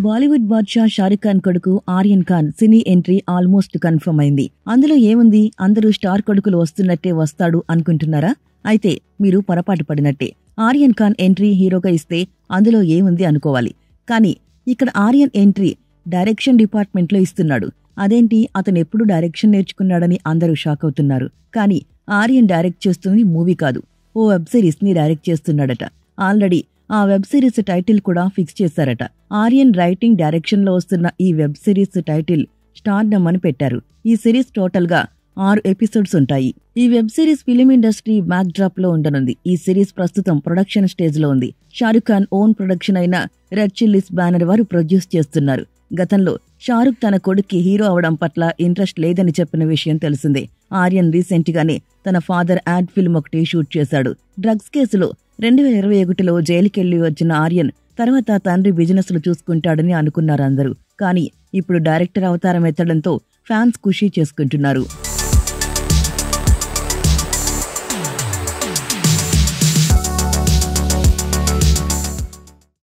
బాలీవుడ్ బాద్షా షారుఖ్ ఖాన్ కొడుకు Aryan Khan cine entry almost confirm అయింది అందులో ఏముంది అందరూ స్టార్ కొడుకులు వస్తున్నట్టే వస్తాడు అనుకుంటున్నారా అయితే మీరు పొరపాటు పడినట్టే ఆర్యన్ ఖాన్ ఎంట్రీ హీరోగా ఇస్తే అందులో ఏముంది అనుకోవాలి కానీ ఇక్కడ ఆర్యన్ ఎంట్రీ డైరెక్షన్ డిపార్ట్మెంట్లో ఇస్తున్నాడు అదేంటి అతను ఎప్పుడు డైరెక్షన్ నేర్చుకున్నాడని అందరూ షాక్ అవుతున్నారు కానీ ఆర్యన్ డైరెక్ట్ చేస్తుంది మూవీ కాదు ఓ వెబ్ సిరీస్ ని డైరెక్ట్ చేస్తున్నాడట ఆల్రెడీ ఆ వెబ్ సిరీస్ టైటిల్ కూడా ఫిక్స్ చేశారట ఆర్యన్ రైటింగ్ డైరెక్షన్ లో వస్తున్న ఈ వెబ్ సిరీస్ టైటిల్ స్టార్డమ్ అని పెట్టారు ఈ సిరీస్ టోటల్ గా ఆరు ఎపిసోడ్స్ ఉంటాయి ఈ web series film industry backdrop లో ఉండనుంది ఈ సిరీస్ ప్రస్తుతం ప్రొడక్షన్ స్టేజ్ లో ఉంది షారుఖ్ ఖాన్ ఓన్ ప్రొడక్షన్ అయిన రెడ్ చిల్లీస్ బ్యానర్ వారు ప్రొడ్యూస్ చేస్తున్నారు గతంలో షారుఖ్ తన కొడుక్కి హీరో అవడం పట్ల ఇంట్రెస్ట్ లేదని చెప్పిన విషయం తెలిసిందే ఆర్యన్ రీసెంట్ గానే తన ఫాదర్ యాడ్ ఫిల్మ్ ఒకటి షూట్ చేశాడు డ్రగ్స్ కేసులో రెండు వేల ఇరవై ఒకటిలో జైలుకెళ్లి వచ్చిన ఆర్యన్ తర్వాత తండ్రి బిజినెస్లు చూసుకుంటాడని అనుకున్నారు అందరూ కానీ ఇప్పుడు డైరెక్టర్ అవతారం ఎత్తడంతో ఫ్యాన్స్ ఖుషీ చేసుకుంటున్నారు